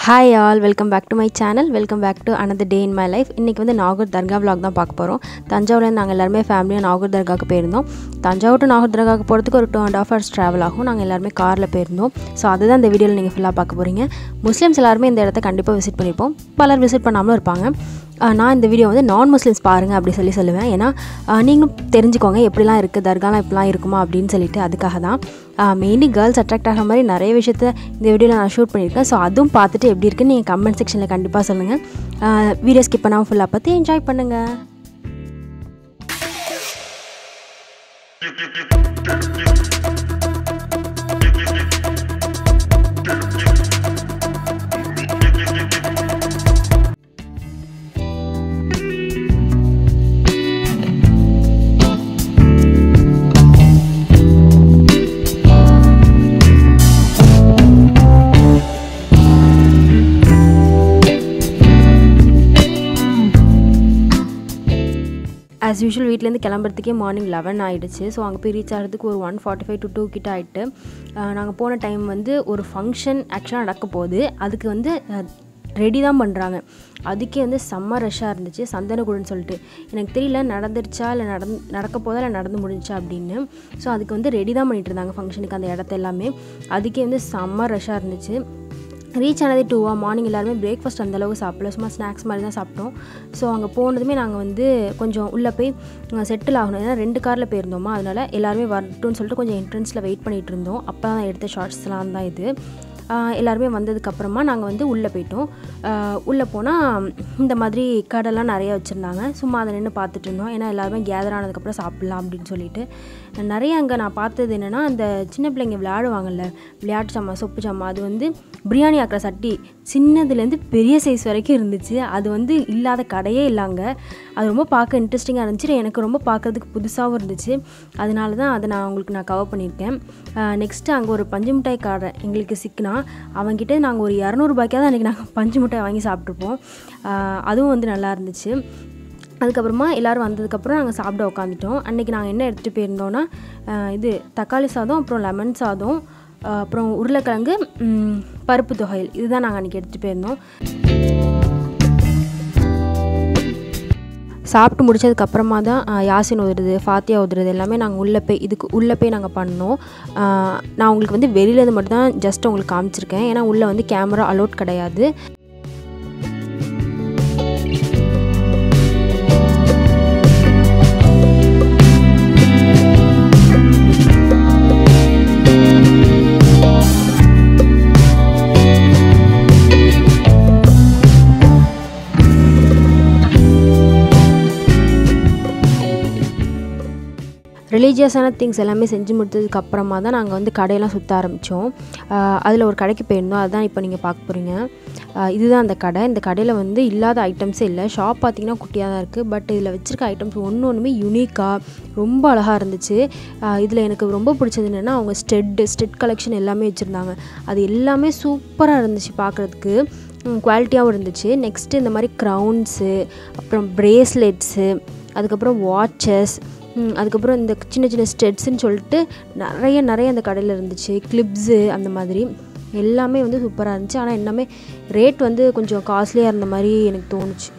hi all welcome back to my channel welcome back to another day in my life இன்றைக்கி வந்து நாகூர் தர்கா vlog தான் பார்க்க போகிறோம் தஞ்சாவூரில் நாங்கள் எல்லாருமே ஃபேமிலியாக நாகூர் தர்காவுக்கு போயிருந்தோம் தஞ்சாவூர் to நாகூர் தர்காவுக்கு போகிறதுக்கு ஒரு two and half hours travel ஆகும் நாங்கள் எல்லாருமே காரில் போயிருந்தோம் ஸோ அதுதான் இந்த வீடியோவில் நீங்கள் ஃபுல்லாக பார்க்க போகிறீங்க முஸ்லீம்ஸ் எல்லாருமே இந்த இடத்த கண்டிப்பாக விசிட் பண்ணியிருப்போம் பலர் விசிட் பண்ணாமலும் இருப்பாங்க ஆஹ் நான் இந்த வீடியோ வந்து நான் முஸ்லிம்ஸ் பாருங்கள் அப்படி சொல்லி சொல்லுவேன் ஏன்னா ஆஹ் நீங்களும் தெரிஞ்சுக்கோங்க எப்படிலாம் இருக்குது தர்காலாம் இப்படிலாம் இருக்குமா அப்படின்னு சொல்லிட்டு அதுக்காக தான் மெயின்லி கேர்ள்ஸ் அட்ராக்ட் ஆகிற மாதிரி நிறைய விஷயத்த இந்த வீடியோவில் நான் ஷூட் பண்ணியிருக்கேன் ஸோ அதுவும் பார்த்துட்டு எப்படி இருக்குன்னு நீங்கள் கமெண்ட் செக்ஷனில் கண்டிப்பாக சொல்லுங்கள் வீடியோ ஸ்கிப் பண்ணாமல் ஃபுல்லாக பார்த்து என்ஜாய் பண்ணுங்கள் ஆஸ் யூஷுவல் வீட்டிலேருந்து கிளம்புறதுக்கே மார்னிங் லெவன் ஆகிடுச்சு ஸோ அங்கே போய் ரீச் ஆகிறதுக்கு ஒரு one forty five to two கிட்ட ஆகிட்டு நாங்கள் போன டைம் வந்து ஒரு ஃபங்க்ஷன் ஆக்சுவலாக நடக்க போகுது அதுக்கு வந்து ரெடி தான் பண்ணுறாங்க அதுக்கே வந்து செம்ம ரஷ்ஷாக இருந்துச்சு சந்தனக்கூடன்னு சொல்லிட்டு எனக்கு தெரியல நடந்துருச்சா இல்லை நடந் நடக்க போதா இல்லை நடந்து முடிஞ்சா அப்படின்னு ஸோ அதுக்கு வந்து ரெடி தான் பண்ணிட்டு இருந்தாங்க ஃபங்க்ஷனுக்கு அந்த இடத்த எல்லாமே அதுக்கே வந்து செம்ம ரஷ்ஷாக இருந்துச்சு ரீச் ஆனதே டூவா மார்னிங் எல்லாருமே பிரேக்ஃபாஸ்ட் அந்தளவுக்கு சாப்பிடல சும்மா ஸ்நாக்ஸ் மாதிரி தான் சாப்பிட்டோம் ஸோ அங்கே போனதுமே நாங்கள் வந்து கொஞ்சம் உள்ளே போய் செட்டில் ஆகணும் ஏன்னா ரெண்டு காரில் போயிருந்தோமா அதனால் எல்லாருமே வரட்டும்னு சொல்லிட்டு கொஞ்சம் என்ட்ரன்ஸில் வெயிட் பண்ணிகிட்டு இருந்தோம் அப்போ தான் எடுத்த ஷார்ட்ஸ்லாம் தான் இது ஆஹ் எல்லாருமே வந்ததுக்கப்புறமா நாங்கள் வந்து உள்ளே போயிட்டோம் ஆஹ் உள்ளே போனால் இந்த மாதிரி கடைலாம் நிறைய வச்சுருந்தாங்க சும்மா அதை நின்று பார்த்துட்டு இருந்தோம் ஏன்னா எல்லாருமே கேதர் ஆனதுக்கப்புறம் சாப்பிட்லாம் அப்படின்னு சொல்லிட்டு நிறைய அங்கே நான் பார்த்தது என்னென்னா அந்த சின்ன பிள்ளைங்க விளையாடுவாங்கல்ல விளையாட்டு சாமா சொப்பு சாமா அது வந்து பிரியாணி ஆக்கிற சட்டி சின்னதுலேருந்து பெரிய சைஸ் வரைக்கும் இருந்துச்சு அது வந்து இல்லாத கடையே இல்லைங்க அது ரொம்ப பார்க்க இன்ட்ரெஸ்டிங்காக இருந்துச்சு எனக்கு ரொம்ப பார்க்குறதுக்கு புதுசாகவும் இருந்துச்சு அதனால தான் அதை நான் உங்களுக்கு நான் கவர் பண்ணியிருக்கேன் நெக்ஸ்ட்டு அங்கே ஒரு பஞ்சு மிட்டாய் கடை எங்களுக்கு சிக்கினா அவங்ககிட்ட நாங்கள் ஒரு இரநூறுபாய்க்காக தான் அன்றைக்கி நாங்கள் பஞ்சு மிட்டாய் வாங்கி சாப்பிட்ருப்போம் ஆஹ் அதுவும் வந்து நல்லா இருந்துச்சு அதுக்கப்புறமா எல்லோரும் வந்ததுக்கப்புறம் நாங்கள் சாப்பிட உட்காந்துட்டோம் அன்றைக்கி நாங்கள் என்ன எடுத்துகிட்டு போயிருந்தோன்னா ஆஹ் இது தக்காளி சாதம் அப்புறம் லெமன் சாதம் ஆஹ் அப்புறம் உருளைக்கிழங்கு ம், பருப்பு தொகையில் இதுதான் நாங்கள் அன்றைக்கி எடுத்துகிட்டு போயிருந்தோம் சாப்பிட்டு முடிச்சதுக்கப்புறமா தான் ஆஹ், யாசின் ஓதுறது ஃபாத்தியா ஓதுறது எல்லாமே நாங்கள் உள்ளே போய் இதுக்கு உள்ளே போய் நாங்கள் பண்ணோம் ஆஹ், நான் உங்களுக்கு வந்து வெளியிலேருந்து மட்டும் தான் ஜஸ்ட் உங்களுக்கு காமிச்சிருக்கேன் ஏன்னா உள்ளே வந்து கேமரா அலோட் கிடையாது ரிலீஜியஸான திங்ஸ் எல்லாமே செஞ்சு முடித்ததுக்கு அப்புறமா தான் நாங்கள் வந்து கடையெல்லாம் சுற்ற ஆரம்பித்தோம் அதில் ஒரு கடைக்கு போயிருந்தோம் அதுதான் இப்போ நீங்கள் பார்க்க போகிறீங்க இதுதான் அந்த கடை இந்த கடையில் வந்து இல்லாத ஐட்டம்ஸே இல்லை ஷாப் பார்த்தீங்கன்னா குட்டியாக தான் இருக்குது பட் இதில் வச்சுருக்க ஐட்டம்ஸ் ஒன்று ஒன்றுமே யூனிக்காக ரொம்ப அழகாக இருந்துச்சு இதில் எனக்கு ரொம்ப பிடிச்சது என்னென்னா அவங்க ஸ்டெட்டு ஸ்டெட் கலெக்ஷன் எல்லாமே வச்சுருந்தாங்க அது எல்லாமே சூப்பராக இருந்துச்சு பார்க்குறதுக்கு குவாலிட்டியாகவும் இருந்துச்சு நெக்ஸ்ட்டு இந்த மாதிரி க்ரௌன்ஸு அப்புறம் ப்ரேஸ்லெட்ஸு அதுக்கப்புறம் வாட்சஸ் ம், அதுக்கப்புறம் இந்த சின்ன சின்ன ஸ்டெட்ஸ்ன்னு சொல்லிட்டு நிறைய நிறைய அந்த கடையில் இருந்துச்சு கிளிப்ஸு அந்த மாதிரி எல்லாமே வந்து சூப்பராக இருந்துச்சு ஆனால் எல்லாமே ரேட் வந்து கொஞ்சம் காஸ்ட்லியாக இருந்த மாதிரி எனக்கு தோணுச்சு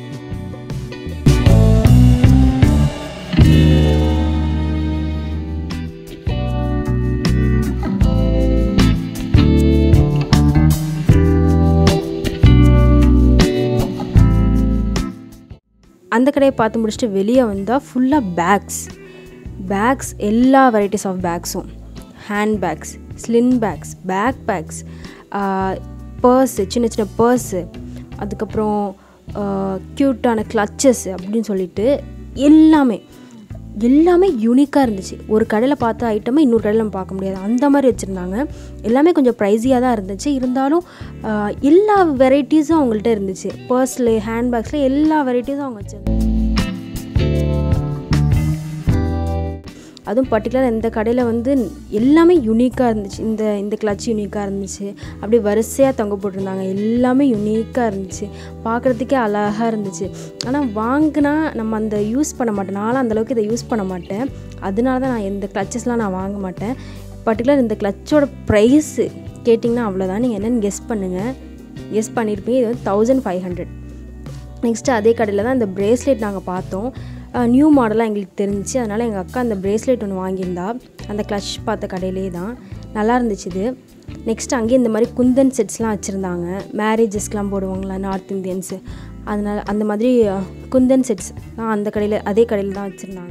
அந்த கடையை பார்த்து முடிச்சுட்டு வெளியே வந்தால் ஃபுல்லாக பேக்ஸ் பேக்ஸ் எல்லா வெரைட்டிஸ் ஆஃப் பேக்ஸும் hand bags sling bags bag bags purse சின்ன சின்ன பர்ஸு அதுக்கப்புறம் க்யூட்டான கிளச்சஸ் அப்படின்னு சொல்லிட்டு எல்லாமே எல்லாமே யூனிக்காக இருந்துச்சு ஒரு கடையில் பார்த்த ஐட்டமை இன்னொரு கடையில் நம்ம பார்க்க முடியாது அந்த மாதிரி வச்சுருந்தாங்க எல்லாமே கொஞ்சம் ப்ரைஸியாக தான் இருந்துச்சு இருந்தாலும் ஆஹ், எல்லா வெரைட்டிஸும் அவங்கள்ட்ட இருந்துச்சு பர்ஸில் ஹேண்ட்பேக்ஸில் எல்லா வெரைட்டிஸும் அவங்க வச்சுருந்தாங்க அதுவும் பர்டிகுலர் இந்த கடையில் வந்து எல்லாமே யூனிக்காக இருந்துச்சு இந்த இந்த கிளச் யூனிக்காக இருந்துச்சு அப்படியே வரிசையாக தொங்க போட்டிருந்தாங்க எல்லாமே யூனிக்காக இருந்துச்சு பார்க்குறதுக்கே அழகாக இருந்துச்சு ஆனால் வாங்கினா நம்ம அந்த யூஸ் பண்ண மாட்டேன் நானும் அந்தளவுக்கு இதை யூஸ் பண்ண மாட்டேன் அதனால தான் நான் இந்த கிளச்சஸ்லாம் நான் வாங்க மாட்டேன் பர்டிகுலர் இந்த கிளச்சோட ப்ரைஸு கேட்டிங்கன்னா அவ்வளோதான் நீங்கள் என்னென்னு கெஸ் பண்ணுங்கள் எஸ் பண்ணியிருப்பீங்க இது வந்து தௌசண்ட் ஃபைவ் ஹண்ட்ரட் நெக்ஸ்ட்டு அதே கடையில் தான் இந்த பிரேஸ்லெட் நாங்கள் பார்த்தோம் நியூ மாடலாக எங்களுக்கு தெரிஞ்சிச்சு அதனால் எங்கள் அக்கா அந்த பிரேஸ்லெட் ஒன்று வாங்கியிருந்தா அந்த க்ளஷ் பார்த்த கடையிலே தான் நல்லா இருந்துச்சு இது நெக்ஸ்ட் அங்கேயே இந்த மாதிரி குந்தன் செட்ஸ்லாம் வச்சுருந்தாங்க மேரேஜஸ்க்கெலாம் போடுவாங்களா நார்த் இந்தியன்ஸு அதனால் அந்த மாதிரி அஹ், குந்தன் செட்ஸ் அந்த கடையில் அதே கடையில் தான் வச்சுருந்தாங்க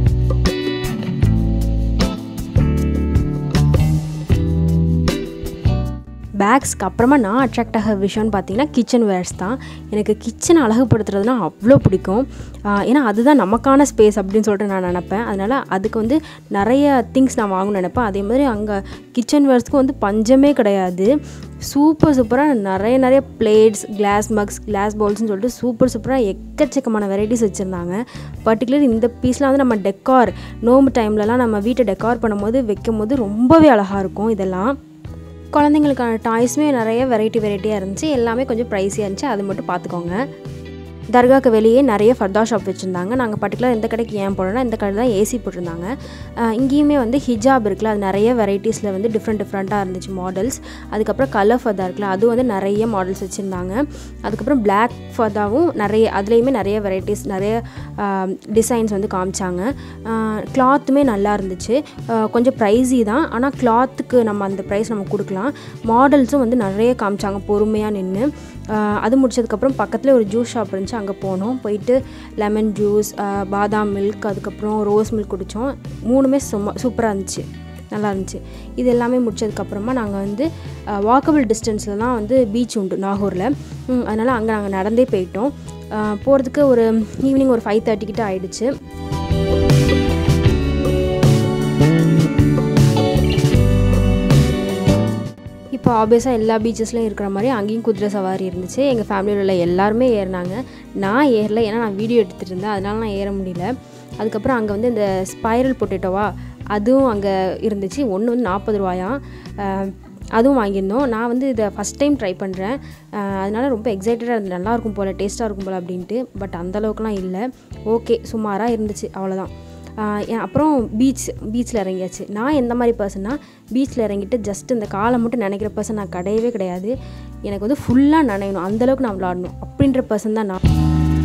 பேக்ஸ்க்கு அப்புறமா நான் அட்ராக்ட் ஆகிற விஷயம்னு பார்த்தீங்கன்னா கிச்சன் வேர்ஸ் தான் எனக்கு கிச்சனை அழகுபடுத்துறதுனா அவ்வளோ பிடிக்கும் ஆஹ் ஏன்னா அதுதான் நமக்கான ஸ்பேஸ் அப்படின்னு சொல்லிட்டு நான் நினப்பேன் அதனால் அதுக்கு வந்து நிறைய திங்ஸ் நான் வாங்கணும்னு நினைப்பேன் அதே மாதிரி அங்கே கிச்சன் வேர்ஸ்க்கு வந்து பஞ்சமே கிடையாது சூப்பர் சூப்பராக நிறைய நிறைய பிளேட்ஸ் கிளாஸ் மக்ஸ் கிளாஸ் பவுல்ஸ்னு சொல்லிட்டு சூப்பர் சூப்பராக எக்கச்சக்கமான வெரைட்டிஸ் வச்சுருந்தாங்க பர்டிகுலர் இந்த பீஸில் வந்து நம்ம டெக்கார் நோம்பு டைம்லலாம் நம்ம வீட்டை டெக்கார் பண்ணும்போது வைக்கும் போது ரொம்பவே அழகாக இருக்கும் இதெல்லாம் குழந்தைங்களுக்கான டாய்ஸுமே நிறைய வெரைட்டி வெரைட்டியாக இருந்துச்சு எல்லாமே கொஞ்சம் ப்ரைஸியாக இருந்துச்சு அது மட்டும் பார்த்துக்கோங்க தர்காக்கு வெளியே நிறைய ஃபர்தா ஷாப் வச்சுருந்தாங்க நாங்கள் பர்டிகுலர் எந்த கடைக்கு ஏன் போனோம்னா இந்த கடை தான் ஏசி போட்டிருந்தாங்க அஹ் இங்கேயுமே வந்து ஹிஜாப் இருக்குல்ல அது நிறைய வெரைட்டிஸில் வந்து டிஃப்ரெண்ட் டிஃப்ரெண்ட்டாக இருந்துச்சு மாடல்ஸ் அதுக்கப்புறம் கலர் ஃபர்தா இருக்குல்ல அது வந்து நிறைய மாடல்ஸ் வச்சுருந்தாங்க அதுக்கப்புறம் Black ஃபர்தாவும் நிறைய அதுலேயுமே நிறைய வெரைட்டிஸ் நிறைய டிசைன்ஸ் வந்து காமிச்சாங்க கிளாத்துமே நல்லா இருந்துச்சு அஹ் கொஞ்சம் ப்ரைஸி தான் ஆனால் கிளாத்துக்கு நம்ம அந்த ப்ரைஸ் நம்ம கொடுக்கலாம் மாடல்ஸும் வந்து நிறைய காமிச்சாங்க பொறுமையாக நின்று அது முடிச்சதுக்கப்புறம் பக்கத்தில் ஒரு ஜூஸ் ஷாப் இருந்துச்சு அங்கே போனோம் போயிட்டு லெமன் ஜூஸ் பாதாம் மில்க் அதுக்கப்புறம் ரோஸ் மில்க் குடித்தோம் மூணுமே சும்மா சூப்பராக இருந்துச்சு நல்லா இருந்துச்சு இது எல்லாமே முடிச்சதுக்கப்புறமா நாங்கள் வந்து வாக்கபிள் டிஸ்டன்ஸில் தான் வந்து பீச் உண்டு நாகூரில் அதனால் அங்கே நாங்கள் நடந்தே போயிட்டோம் போகிறதுக்கு ஒரு ஈவினிங் ஒரு ஃபைவ் தேர்ட்டி கிட்ட ஆயிடுச்சு இப்போ ஆப்வியஸாக எல்லா பீச்சஸ்லையும் இருக்கிற மாதிரி அங்கேயும் குதிரை சவாரி இருந்துச்சு எங்கள் ஃபேமிலியில் உள்ள எல்லாருமே ஏறினாங்க நான் ஏறல ஏன்னா நான் வீடியோ எடுத்துகிட்டு இருந்தேன் அதனால நான் ஏற முடியல அதுக்கப்புறம் அங்கே வந்து இந்த ஸ்பைரல் பொட்டேட்டோவா அதுவும் அங்கே இருந்துச்சு ஒன்று வந்து நாற்பது ரூபாயா அஹ், அதுவும் வாங்கியிருந்தோம் நான் வந்து இதை ஃபஸ்ட் டைம் ட்ரை பண்ணுறேன் அதனால ரொம்ப எக்ஸைட்டடாக இருந்தது நல்லா இருக்கும் போல் டேஸ்ட்டாக இருக்கும் போல் அப்படின்ட்டு பட் அந்தளவுக்குலாம் இல்லை ஓகே சுமாராக இருந்துச்சு அவ்வளோதான் ஆஹ் ஏன் அப்புறம் பீச் பீச்சில் இறங்கியாச்சு நான் எந்த மாதிரி பர்சன்னா பீச்சில் இறங்கிட்டு ஜஸ்ட் இந்த காலை மட்டும் நினைக்கிற பர்சன் நான் கிடையவே கிடையாது எனக்கு வந்து ஃபுல்லாக நனையணும் அந்தளவுக்கு நான் விளாடணும் அப்படின்ற பர்சன் தான் நான்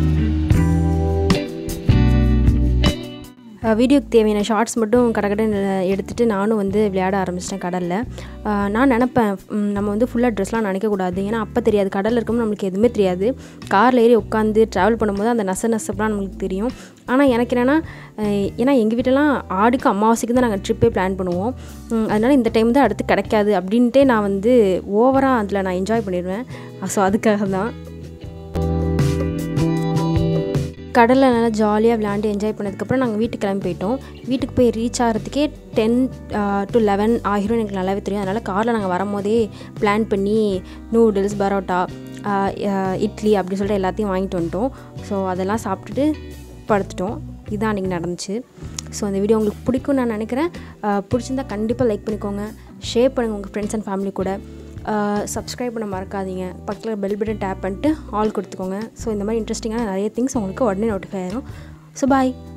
வீடியோக்கு தேவையான ஷார்ட்ஸ் மட்டும் கடகடன்னு எடுத்துகிட்டு நானும் வந்து விளையாட ஆரம்பிச்சிட்டேன் கடலில் ஆஹ் நான் நினப்பேன் ம், நம்ம வந்து ஃபுல்லாக ட்ரெஸ்லாம் நினைக்கக்கூடாது ஏன்னா அப்போ தெரியாது கடலில் இருக்கும்போது நம்மளுக்கு எதுவுமே தெரியாது காரில் ஏறி உட்காந்து ட்ராவல் பண்ணும்போது அந்த நச நசப்லாம் நம்மளுக்கு தெரியும் ஆனால் எனக்கு என்னென்னா அஹ், ஏன்னா எங்கள் வீட்டிலலாம் ஆடுக்கு அமாவாசைக்கு தான் நாங்கள் ட்ரிப்பே பிளான் பண்ணுவோம் ம், அதனால இந்த டைம் தான் அடுத்து கிடைக்காது அப்படின்ட்டே நான் வந்து ஓவராக அதில் நான் என்ஜாய் பண்ணிடுவேன் ஸோ அதுக்காக தான் கடலில் நல்லா ஜாலியாக விளையாண்டு என்ஜாய் பண்ணதுக்கப்புறம் நாங்கள் வீட்டுக்கு கிளம்பி போயிட்டோம் வீட்டுக்கு போய் ரீச் ஆகிறதுக்கே டென் டு லெவன் ஆகிரும் எனக்கு நல்லாவே தெரியும் அதனால் காரில் நாங்கள் வரும்போதே பிளான் பண்ணி நூடுல்ஸ் பரோட்டா ஆஹ் ஆஹ் இட்லி அப்படி சொல்லிட்டு எல்லாத்தையும் வாங்கிட்டு வந்துட்டோம் ஸோ அதெல்லாம் சாப்பிட்டுட்டு படுத்துட்டோம் இதுதான் அன்றைக்கி நடந்துச்சு ஸோ அந்த வீடியோ உங்களுக்கு பிடிக்கும்னு நான் நினைக்கிறேன் ஆஹ் பிடிச்சிருந்தா கண்டிப்பாக லைக் பண்ணிக்கோங்க ஷேர் பண்ணுங்கள் உங்கள் ஃப்ரெண்ட்ஸ் அண்ட் ஃபேமிலி கூட சப்ஸ்கிரைப் பண்ண மறக்காதீங்க பக்கத்தில் பெல் பட்டன் டேப் பண்ணிட்டு ஆல் கொடுத்துக்கோங்க ஸோ இந்த மாதிரி இன்ட்ரெஸ்டிங்கான நிறைய திங்ஸ் உங்களுக்கு உடனே நோட்டிஃபை ஆயிரும் ஸோ பாய்